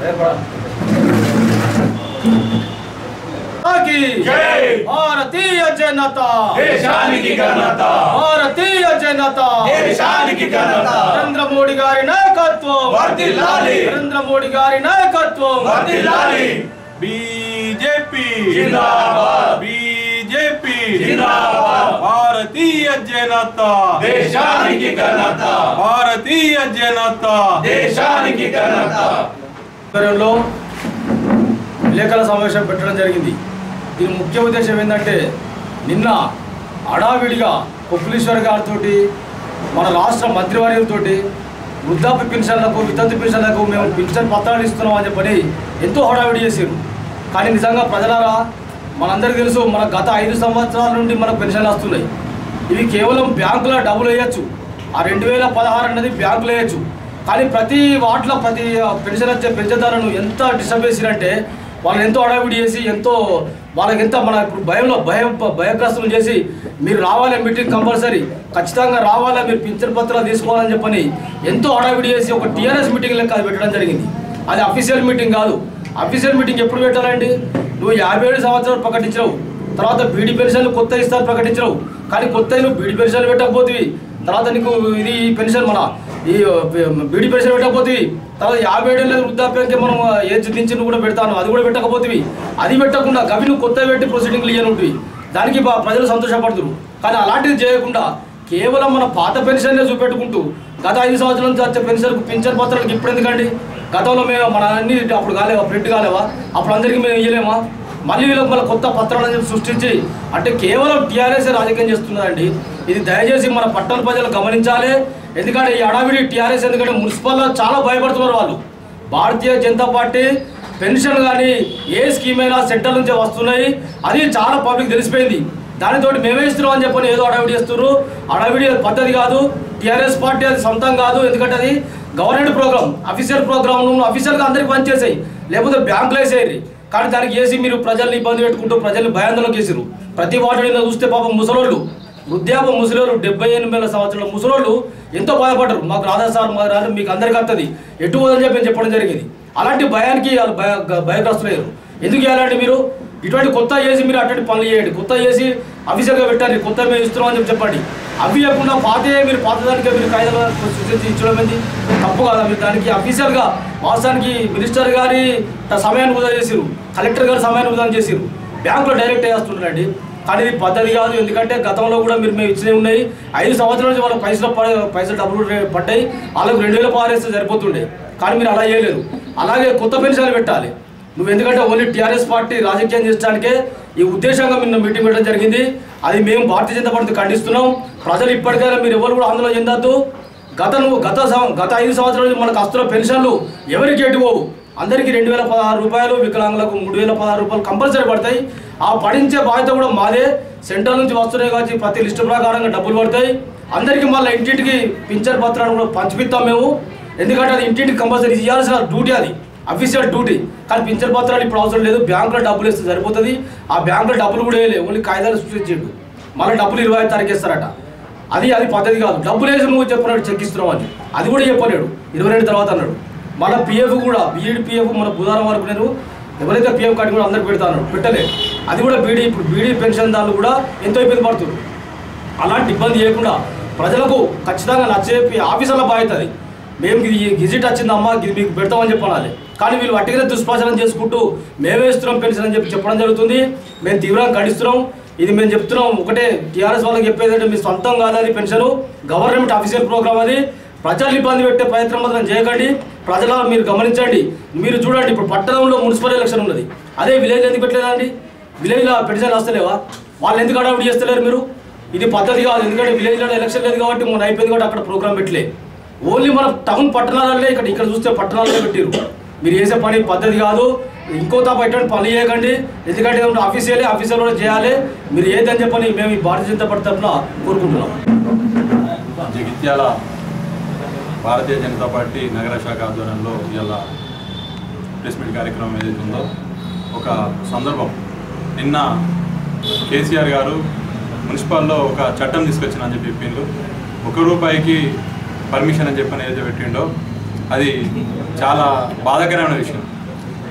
की జై भारतीय जनता దేశానికి ఘనత భారతీయ జనతా దేశానికి ఘనత నరేంద్ర మోడీ గారి నాయకత్వం వర్ధిల్లాలి. నరేంద్ర మోడీ గారి నాయకత్వం వర్ధిల్లాలి. బీజేపీ జిందాబాద్. బీజేపీ జిందాబాద్. భారతీయ జనతా దేశానికి ఘనత భారతీయ జనతా దేశానికి ఘనత ఆధ్వర్యంలో విలేకరుల సమావేశం పెట్టడం జరిగింది దీని ముఖ్య ఉద్దేశం ఏంటంటే నిన్న హడావిడిగా కొప్పులీశ్వర్ గారితో మన రాష్ట్ర మంత్రివర్యంతో వృద్ధాప్య పెన్షన్లకు వితంతు పెన్షన్లకు మేము పెన్షన్ పత్రాలు ఇస్తున్నాం అని చెప్పని ఎంతో హడావిడి చేశారు కానీ నిజంగా ప్రజలారా మనందరికీ తెలుసు మన గత ఐదు సంవత్సరాల నుండి మనకు పెన్షన్లు వస్తున్నాయి ఇవి కేవలం బ్యాంకులో డబ్బులు వేయచ్చు ఆ రెండు వేల పదహారు అనేది బ్యాంకులో వేయచ్చు కానీ ప్రతి వాటిలో ప్రతి పెన్షన్ వచ్చే పెన్షన్దారులను ఎంత డిస్టర్బ్ చేసిరంటే వాళ్ళని ఎంతో అడావిడి చేసి ఎంతో వాళ్ళకి ఎంత మన ఇప్పుడు భయంలో భయం భయగ్రస్తులు చేసి మీరు రావాలి మీటింగ్ కంపల్సరీ ఖచ్చితంగా రావాలా మీరు పింఛన్ పత్రాలు తీసుకోవాలని చెప్పని ఎంతో అడావిడి చేసి ఒక టీఆర్ఎస్ మీటింగ్ లెక్క అది పెట్టడం జరిగింది అది అఫీషియల్ మీటింగ్ కాదు అఫీషియల్ మీటింగ్ ఎప్పుడు పెట్టాలండి నువ్వు యాభై ఏడు సంవత్సరాలు ప్రకటించవు తర్వాత బీడీ పెన్షన్లు కొత్త ఇస్తారు ప్రకటించవు కానీ కొత్త నువ్వు బీడీ పెన్షన్లు పెట్టకపోతుంది తర్వాత నీకు ఇది ఈ పెన్షన్ మన ఈ బీడీ పెన్షన్ పెట్టకపోతుంది తర్వాత యాభై ఏడు వృద్ధాప్యానికి మనం ఏజ్ దించి కూడా పెడతాను అది కూడా పెట్టకపోతుంది అది పెట్టకుండా గవి నువ్వు కొత్త పెట్టి ప్రొసీడింగ్లు ఇవ్వనుంటివి దానికి బా- ప్రజలు సంతోషపడుతురు కానీ అలాంటిది చేయకుండా కేవలం మన పాత పెన్షన్లే చూపెట్టుకుంటూ గత ఐదు సంవత్సరాల నుంచి వచ్చే పెన్షన్కు పింఛన్ పత్రాలకు ఇప్పుడు ఎందుకండి గతంలో మేము మన అన్ని అప్పుడు కాలేవా ప్రింట్ కాలేవా అప్పుడు అందరికీ మేము ఇయ్యలేమా మళ్ళీ వీళ్ళకి మళ్ళీ కొత్త పత్రాలను చెప్పి సృష్టించి అంటే కేవలం టీఆర్ఎస్ రాజకీయం చేస్తున్నదండి ఇది దయచేసి మన పట్టణ ప్రజలు గమనించాలి ఎందుకంటే ఈ అడావిడి టీఆర్ఎస్ ఎందుకంటే మున్సిపల్లో చాలా భయపడుతున్నారు వాళ్ళు భారతీయ జనతా పార్టీ పెన్షన్ కానీ ఏ స్కీమ్ అయినా సెంట్రల్ నుంచి వస్తున్నాయి అది చాలా పబ్లిక్ తెలిసిపోయింది దానితోటి మేమే ఇస్తున్నాం అని చెప్పని ఏదో అడావిడి చేస్తున్నారు అడావిడి పద్ధతి కాదు టీఆర్ఎస్ పార్టీ అది సొంతం కాదు ఎందుకంటే అది గవర్నమెంట్ ప్రోగ్రామ్ అఫీషియల్ ప్రోగ్రామ్ అఫీషియల్గా అందరికి పనిచేసాయి లేకపోతే బ్యాంకులు వేసేయండి కానీ దానికి వేసి మీరు ప్రజల్ని ఇబ్బంది పెట్టుకుంటూ ప్రజల్ని భయాందోళన చేసారు ప్రతి వాటి మీద చూస్తే పాపం ముసలోళ్ళు వృద్ధాప ముసలోళ్ళు డెబ్బై ఎనిమిది వేల సంవత్సరాల ముసలోళ్ళు ఎంతో బాధపడ్డారు మాకు రాధా సార్ మాకు రాదు మీకు అందరికీ వస్తుంది ఎటు పోదని చెప్పి నేను చెప్పడం జరిగింది అలాంటి భయానికి వాళ్ళు భయ భయగ్రస్తులయ్యారు ఎందుకు చేయాలంటే మీరు ఇటువంటి కొత్త చేసి మీరు అటువంటి పనులు చేయండి కొత్త చేసి అఫీషియల్గా పెట్టండి కొత్త మేము ఇస్తున్నాం అని చెప్పి చెప్పండి అవి ఇవ్వకుండా పాతే మీరు పాతదానికే మీరు కాయిదాలు సృష్టించి ఇచ్చడం ఏంది తప్పు కదా మీరు దానికి అఫీషియల్గా వాస్తవానికి మినిస్టర్ గారి త- సమయాన్ని వృధా చేసిరు కలెక్టర్ గారి సమయాన్ని వృధా చేసిరు బ్యాంకులో డైరెక్ట్ వేస్తుంటారండి కానీ ఇది పద్ధతి కాదు ఎందుకంటే గతంలో కూడా మీరు మేము ఇచ్చినవి ఉన్నాయి ఐదు సంవత్సరాల నుంచి వాళ్ళకి పైసలు పడ- పైసలు డబ్బులు రే- పడ్డాయి వాళ్ళకి రెండు వేలు పారేస్తే సరిపోతుండే కానీ మీరు అలా చేయలేదు అలాగే కొత్త పెన్షన్లు పెట్టాలి నువ్వు ఎందుకంటే ఓన్లీ టీఆర్ఎస్ పార్టీ రాజకీయం చేయడానికే ఈ ఉద్దేశంగా నిన్న మీటింగ్ పెట్టడం జరిగింది అది మేము భారతీయ జనతా పార్టీ ఖండిస్తున్నాం ప్రజలు ఇప్పటికైనా మీరు ఎవరు కూడా ఆందోళన చెందొద్దు గత నువ్వు గత సం- గత ఐదు సంవత్సరాల నుంచి మనకు వస్తున్న పెన్షన్లు ఎవరికి ఎటుపోవు అందరికీ రెండు వేల పదహారు రూపాయలు వికలాంగులకు మూడు వేల పదహారు రూపాయలు కంపల్సరీ పడతాయి ఆ పడించే బాధ్యత కూడా మాదే సెంట్రల్ నుంచి వస్తున్నాయి కాబట్టి ప్రతి లిస్టు ప్రకారంగా డబ్బులు పడతాయి అందరికీ మళ్ళీ ఇంటింటికి పింఛన్ పత్రాలు కూడా పంచిపిస్తాం మేము ఎందుకంటే అది ఇంటింటికి కంపల్సరీ ఇవ్వాల్సిన డ్యూటీ అది అఫీషియల్ డ్యూటీ కానీ పింఛన్ పత్రాలు ఇప్పుడు అవసరం లేదు బ్యాంకులో డబ్బులు ఇస్తే సరిపోతుంది ఆ బ్యాంకులో డబ్బులు కూడా వేయలేదు ఓన్లీ కాగితాలు సృష్టించిండు మళ్ళీ డబ్బులు ఇరవై ఐదు తారీఖు ఇస్తారట అది అది పద్ధతి కాదు డబ్బులు వేసి నువ్వు చెప్పినట్టు చెక్ ఇస్తున్నావు అని అది కూడా చెప్పలేడు ఇరవై రెండు తర్వాత అన్నాడు మళ్ళీ పిఎఫ్ కూడా బీఈడి పిఎఫ్ మన బుధవారం వరకు నేను ఎవరైతే పిఎఫ్ కార్డు కూడా అందరికి పెడతాను పెట్టలే అది కూడా బీడీ ఇప్పుడు బీడీ పెన్షన్ దాన్ని కూడా ఎంతో ఇబ్బంది పడుతున్నారు అలాంటి ఇబ్బంది చేయకుండా ప్రజలకు ఖచ్చితంగా నచ్చేపి ఆఫీసర్ల బాధ్యత అది మేము ఇది గిజిట్ వచ్చిందమ్మా ఇది మీకు పెడతామని చెప్పాలి కానీ వీళ్ళు వట్టిగానే దుష్ప్రచారం చేసుకుంటూ మేమే ఇస్తున్నాం పెన్షన్ అని చెప్పి చెప్పడం జరుగుతుంది మేము తీవ్రంగా ఖండిస్తున్నాం ఇది మేము చెప్తున్నాం ఒకటే టీఆర్ఎస్ వాళ్ళకి చెప్పేది అంటే మీ సొంతం కాదు అది పెన్షన్ గవర్నమెంట్ అఫీషియల్ ప్రోగ్రామ్ అది ప్రజలు ఇబ్బంది పెట్టే ప్రయత్నం మాత్రం చేయకండి ప్రజల మీరు గమనించండి మీరు చూడండి ఇప్పుడు పట్టణంలో మున్సిపల్ ఎలక్షన్ ఉన్నది అదే విలేజ్ ఎందుకు పెట్టలేదండి విలేజ్లో పెన్షన్ వస్తలేవా వాళ్ళు ఎందుకు అడవుడు చేస్తలేరు మీరు ఇది పద్ధతి కాదు ఎందుకంటే విలేజ్లో ఎలక్షన్ లేదు కాబట్టి మొన్న అయిపోయింది కాబట్టి అక్కడ ప్రోగ్రామ్ పెట్టలే ఓన్లీ మన టౌన్ పట్టణాలనే ఇక్కడ ఇక్కడ చూస్తే పట్టణాలనే పెట్టారు మీరు చేసే పని పద్ధతి కాదు ఇంకో తప్ప ఎటువంటి పని చేయకండి ఎందుకంటే ఆఫీసియలే ఆఫీసర్ కూడా చేయాలి మీరు ఏదని చెప్పని మేము ఈ భారతీయ జనతా పార్టీ తరఫున కోరుకుంటున్నాం జగిత్యాల భారతీయ జనతా పార్టీ నగర శాఖ ఆధ్వర్యంలో ఇలా ప్రెస్ మీట్ కార్యక్రమం ఏదైతే ఉందో ఒక సందర్భం నిన్న కేసీఆర్ గారు మున్సిపాల్లో ఒక చట్టం తీసుకొచ్చిన అని చెప్పి చెప్పిండు ఒక రూపాయికి పర్మిషన్ అని చెప్పని ఏదైతే పెట్టిండో అది చాలా బాధాకరమైన విషయం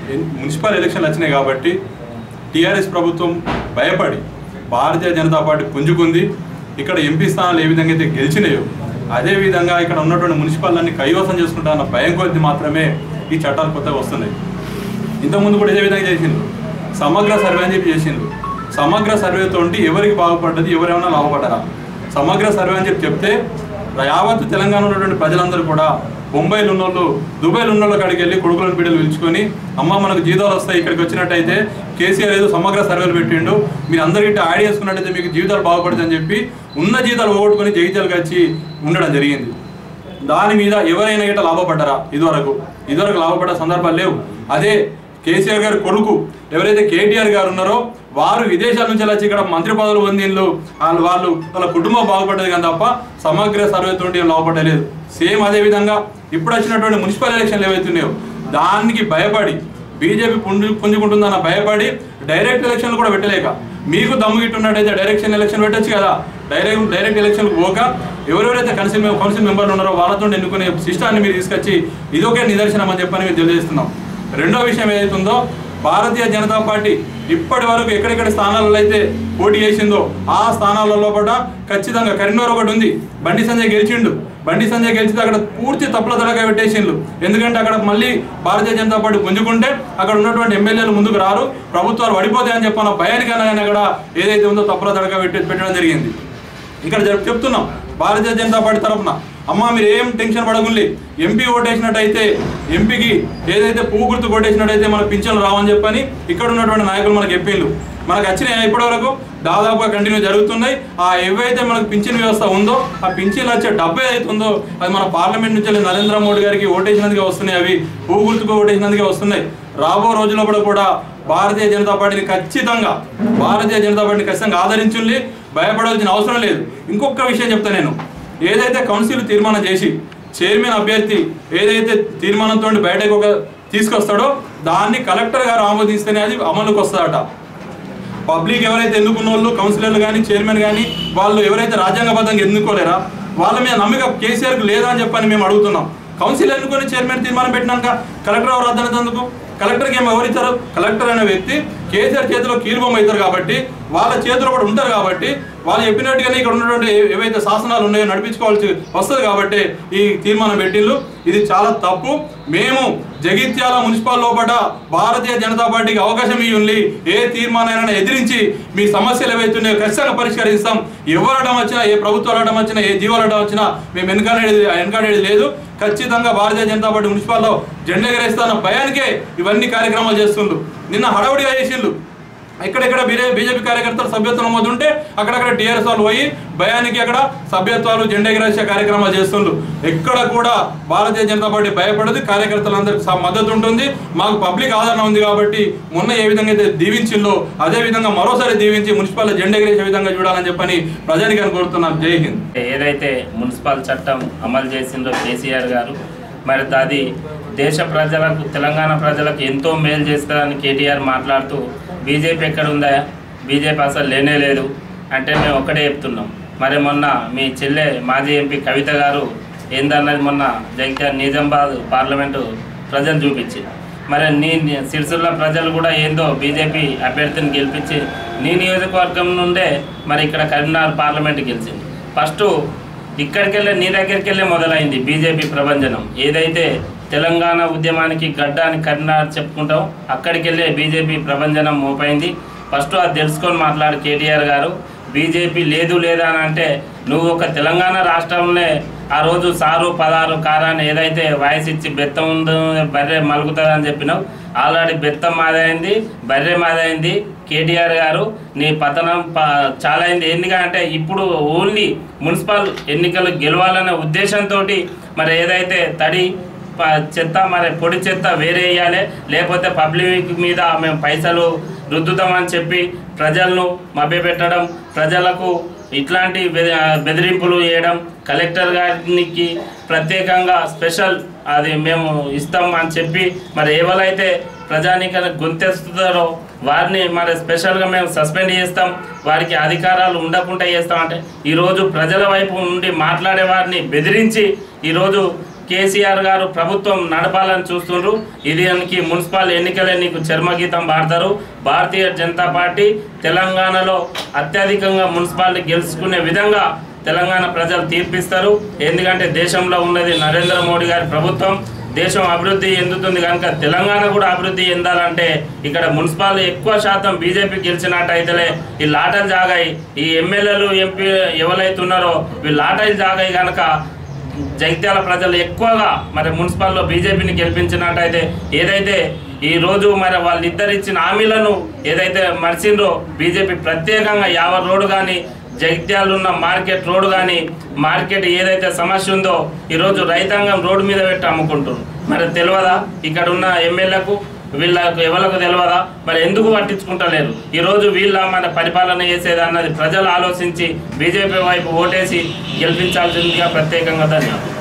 ఎన్- మున్సిపల్ ఎలక్షన్లు వచ్చినాయి కాబట్టి టీఆర్ఎస్ ప్రభుత్వం భయపడి భారతీయ జనతా పార్టీ పుంజుకుంది ఇక్కడ ఎంపీ స్థానాలు ఏ విధంగా అయితే గెలిచినాయో అదే విధంగా ఇక్కడ ఉన్నటువంటి మున్సిపాలన్నీ కైవసం చేసుకుంటా అన్న భయం కొద్ది మాత్రమే ఈ చట్టాలు కొత్తగా వస్తున్నాయి ఇంతకుముందు కూడా ఇదే విధంగా చేసిండ్రు సమగ్ర సర్వే అని చెప్పి చేసిండ్రు సమగ్ర సర్వేతో ఎవరికి బాగుపడ్డది ఎవరేమైనా లాభపడ్డారా సమగ్ర సర్వే అని చెప్పి చెప్తే యావత్తు తెలంగాణ ఉన్నటువంటి ప్రజలందరూ కూడా బొంబాయిలో ఉన్నోళ్ళు దుబాయ్లో ఉన్నోళ్ళు అక్కడికి వెళ్ళి కొడుకులను బిడ్డలు పిలుచుకొని అమ్మ మనకు జీతాలు వస్తాయి ఇక్కడికి వచ్చినట్టయితే కేసీఆర్ ఏదో సమగ్ర సర్వేలు పెట్టిండు మీరు అందరికీ యాడ్ చేసుకున్నట్టయితే మీకు జీవితాలు బాగుపడుతుంది అని చెప్పి ఉన్న జీతాలు పోగొట్టుకొని జగిత్యాలకు వచ్చి ఉండడం జరిగింది దాని మీద ఎవరైనా గిట్ట లాభపడ్డారా ఇదివరకు ఇదివరకు లాభపడ్డ సందర్భాలు లేవు అదే కేసీఆర్ గారి కొడుకు ఎవరైతే కేటీఆర్ గారు ఉన్నారో వారు విదేశాల నుంచి వచ్చి ఇక్కడ మంత్రి పదవులు పొందిండ్లు వాళ్ళు వాళ్ళు వాళ్ళ కుటుంబం బాగుపడ్డది కానీ తప్ప సమగ్ర సర్వే తోటి ఏం లాభపడలేదు సేమ్ అదే విధంగా ఇప్పుడు వచ్చినటువంటి మున్సిపల్ ఎలక్షన్లు ఏవైతున్నాయో దానికి భయపడి బీజేపీ పుంజు పుంజుకుంటుందన్న భయపడి డైరెక్ట్ ఎలక్షన్లు కూడా పెట్టలేక మీకు దమ్ము గిట్టున్నట్టయితే డైరెక్షన్ ఎలక్షన్ పెట్టొచ్చు కదా డైరెక్ట్ డైరెక్ట్ ఎలక్షన్కి పోక ఎవరెవరైతే కౌన్సిల్ మెం- కౌన్సిల్ మెంబర్లు ఉన్నారో వాళ్ళతో ఎన్నుకునే సిస్టాన్ని మీరు తీసుకొచ్చి ఇదొకే నిదర్శనం అని చెప్పని మేము తెలియజేస్తున్నాం రెండో విషయం ఏదైతే ఉందో భారతీయ జనతా పార్టీ ఇప్పటి వరకు ఎక్కడెక్కడ స్థానాలలో అయితే పోటీ చేసిందో ఆ స్థానాలలో కూడా ఖచ్చితంగా కరీంనగర్ ఒకటి ఉంది బండి సంజయ్ గెలిచిండు బండి సంజయ్ గెలిచితే అక్కడ పూర్తి తప్పుల తడగా పెట్టేసిండ్రు ఎందుకంటే అక్కడ మళ్ళీ భారతీయ జనతా పార్టీ పుంజుకుంటే అక్కడ ఉన్నటువంటి ఎమ్మెల్యేలు ముందుకు రారు ప్రభుత్వాలు పడిపోతాయని చెప్పిన భయానికైనా కానీ అక్కడ ఏదైతే ఉందో తప్పుల తడగా పెట్టి పెట్టడం జరిగింది ఇక్కడ చెప్- చెప్తున్నాం భారతీయ జనతా పార్టీ తరఫున అమ్మ మీరు ఏం టెన్షన్ పడగుండి ఎంపీ ఓటేసినట్టయితే ఎంపీకి ఏదైతే పువ్వు గుర్తు కొట్టేసినట్టయితే మన పింఛన్లు రావని చెప్పని ఇక్కడ ఉన్నటువంటి నాయకులు మనకు చెప్పిండ్రు మనకు వచ్చినాయి ఇప్పటి వరకు దాదాపుగా కంటిన్యూ జరుగుతున్నాయి ఆ ఏవైతే మనకు పింఛన్ వ్యవస్థ ఉందో ఆ పింఛన్లు వచ్చే డబ్బు ఏదైతే ఉందో అది మన పార్లమెంట్ నుంచి వెళ్ళి నరేంద్ర మోడీ గారికి ఓటేసినందుకే వస్తున్నాయి అవి పువ్వు గుర్తుకు ఓటేసినందుకే వస్తున్నాయి రాబో రోజుల్లో కూడా కూడా భారతీయ జనతా పార్టీని ఖచ్చితంగా భారతీయ జనతా పార్టీని ఖచ్చితంగా ఆదరించుండి భయపడాల్సిన అవసరం లేదు ఇంకొక విషయం చెప్తా నేను ఏదైతే కౌన్సిల్ తీర్మానం చేసి చైర్మన్ అభ్యర్థి ఏదైతే తీర్మానంతో బయటకు ఒక తీసుకొస్తాడో దాన్ని కలెక్టర్ గారు ఆమోదిస్తేనే అది అమలుకి వస్తుందట పబ్లిక్ ఎవరైతే ఎన్నుకున్న వాళ్ళు కౌన్సిలర్లు కానీ చైర్మన్ కానీ వాళ్ళు ఎవరైతే రాజ్యాంగబద్ధంగా ఎన్నుకోలేరా వాళ్ళ మీద నమ్మిక కేసీఆర్కి లేదా అని చెప్పని మేము అడుగుతున్నాం కౌన్సిల్ ఎన్నుకొని చైర్మన్ తీర్మానం పెట్టినాక కలెక్టర్ ఎవరు రద్దనేందుకు కలెక్టర్కి ఏమో ఎవరిచ్చారు కలెక్టర్ అనే వ్యక్తి కేసీఆర్ చేతిలో కీలుబొమ్మ అవుతారు కాబట్టి వాళ్ళ చేతిలో కూడా ఉంటారు కాబట్టి వాళ్ళు చెప్పినట్టుగానే ఇక్కడ ఉన్నటువంటి ఏ- ఏవైతే శాసనాలు ఉన్నాయో నడిపించుకోవాల్సి వస్తుంది కాబట్టి ఈ తీర్మానం పెట్టిండ్రు ఇది చాలా తప్పు మేము జగిత్యాల మున్సిపల్ లోపల భారతీయ జనతా పార్టీకి అవకాశం ఇవ్వండి ఏ తీర్మానాన్ని ఎదిరించి మీ సమస్యలు ఏవైతున్నాయో ఖచ్చితంగా పరిష్కరిస్తాం ఎవరు అడ్డం వచ్చినా ఏ ప్రభుత్వాలు అడ్డం వచ్చినా ఏ జీవాలు అడ్డం వచ్చినా మేము వెనకాడేది వెనకాడేది లేదు ఖచ్చితంగా భారతీయ జనతా పార్టీ మున్సిపాల్లో జెండా ఎగరేస్తున్న భయానికే ఇవన్నీ కార్యక్రమాలు చేస్తుండ్రు నిన్న హడావుడిగా చేసిండ్రు ఎక్కడెక్కడ బీజే బీజేపీ కార్యకర్తలు సభ్యత్వం నమోదు ఉంటే అక్కడక్కడ టీఆర్ఎస్ వాళ్ళు పోయి భయానికి అక్కడ సభ్యత్వాలు జెండా ఎగరేసే కార్యక్రమాలు చేస్తుండ్రు ఎక్కడ కూడా భారతీయ జనతా పార్టీ భయపడదు కార్యకర్తలందరికీ స- మద్దతు ఉంటుంది మాకు పబ్లిక్ ఆదరణ ఉంది కాబట్టి మొన్న ఏ విధంగా అయితే దీవించిందో అదే విధంగా మరోసారి దీవించి మున్సిపల్ జెండా ఎగరేసే విధంగా చూడాలని చెప్పని ప్రజానికి కోరుతున్నాను జై హింద్ ఏదైతే మున్సిపల్ చట్టం అమలు చేసిందో కేసీఆర్ గారు మరి అది దేశ ప్రజలకు తెలంగాణ ప్రజలకు ఎంతో మేలు చేస్తుందని కేటీఆర్ మాట్లాడుతూ బీజేపీ ఎక్కడ ఉందా బీజేపీ అసలు లేనే లేదు అంటే మేము ఒకటే చెప్తున్నాం మరి మొన్న మీ చెల్లె మాజీ ఎంపీ కవిత గారు ఏందన్నది మొన్న జగిత్యాల నిజామాబాద్ పార్లమెంటు ప్రజలు చూపించి మరి నీ నీ సిరిసిల్ల ప్రజలు కూడా ఏందో బీజేపీ అభ్యర్థిని గెలిపించి నీ నియోజకవర్గం నుండే మరి ఇక్కడ కరీంనగర్ పార్లమెంట్ గెలిచింది ఫస్ట్ ఇక్కడికి వెళ్ళే నీ దగ్గరికి వెళ్ళే మొదలైంది బీజేపీ ప్రభంజనం ఏదైతే తెలంగాణ ఉద్యమానికి గడ్డ అని కరీంనగర్ చెప్పుకుంటాం అక్కడికి వెళ్ళే బీజేపీ ప్రభంజనం మోపైంది ఫస్ట్ అది తెలుసుకొని మాట్లాడు కేటీఆర్ గారు బీజేపీ లేదు లేదా అని అంటే నువ్వు ఒక తెలంగాణ రాష్ట్రంలో ఆ రోజు సారు పదారు కారాన్ని ఏదైతే వాయిస్ ఇచ్చి బెత్తం ఉందో బర్రె మలుగుతుంది అని చెప్పినావు ఆల్రెడీ బెత్తం మాదైంది బర్రె మాదైంది కేటీఆర్ గారు నీ పతనం ప- చాలా అయింది ఎందుకంటే ఇప్పుడు ఓన్లీ మున్సిపల్ ఎన్నికలు గెలవాలనే ఉద్దేశంతో మరి ఏదైతే తడి ప- చెత్త మరి పొడి చెత్త వేరే వేయాలి లేకపోతే పబ్లిక్ మీద మేము పైసలు రుద్దుతామని చెప్పి ప్రజలను మభ్యపెట్టడం ప్రజలకు ఇట్లాంటి బె- బెదిరింపులు చేయడం కలెక్టర్ గారికి ప్రత్యేకంగా స్పెషల్ అది మేము ఇస్తాం అని చెప్పి మరి ఎవరైతే ప్రజానీకానికి గొంతెస్తున్నారో వారిని మరి స్పెషల్గా మేము సస్పెండ్ చేస్తాం వారికి అధికారాలు ఉండకుండా చేస్తాం అంటే ఈరోజు ప్రజల వైపు నుండి మాట్లాడే వారిని బెదిరించి ఈరోజు కేసీఆర్ గారు ప్రభుత్వం నడపాలని చూస్తుండ్రు ఇది దానికి మున్సిపల్ ఎన్నికలే నీకు చర్మగీతం పాడతారు భారతీయ జనతా పార్టీ తెలంగాణలో అత్యధికంగా మున్సిపాలిటీ గెలుచుకునే విధంగా తెలంగాణ ప్రజలు తీర్పిస్తారు ఎందుకంటే దేశంలో ఉన్నది నరేంద్ర మోడీ గారి ప్రభుత్వం దేశం అభివృద్ధి చెందుతుంది కనుక తెలంగాణ కూడా అభివృద్ధి చెందాలంటే ఇక్కడ మున్సిపాల్ ఎక్కువ శాతం బీజేపీ గెలిచినట్టయితేనే ఈ లాటలు జాగాయి ఈ ఎమ్మెల్యేలు ఎంపీ ఎవరైతే ఉన్నారో వీళ్ళు లాటలు జాగాయి కనుక జగిత్యాల ప్రజలు ఎక్కువగా మరి మున్సిపాల్లో బీజేపీని గెలిపించినట్టయితే ఏదైతే ఈ రోజు మరి వాళ్ళిద్దరు ఇచ్చిన హామీలను ఏదైతే మర్చిండ్రో బీజేపీ ప్రత్యేకంగా యావర్ రోడ్డు కానీ జగిత్యాల ఉన్న మార్కెట్ రోడ్డు కానీ మార్కెట్ ఏదైతే సమస్య ఉందో ఈరోజు రైతాంగం రోడ్డు మీద పెట్టి అమ్ముకుంటున్నారు మరి తెలియదా ఇక్కడ ఉన్న ఎమ్మెల్యేలకు వీళ్ళకు ఎవరికి తెలియదా మరి ఎందుకు పట్టించుకుంటలేరు ఈరోజు వీళ్ళ మన పరిపాలన చేసేది అన్నది ప్రజలు ఆలోచించి బీజేపీ వైపు ఓటేసి గెలిపించాల్సిందిగా ప్రత్యేకంగా ధన్యవాదాలు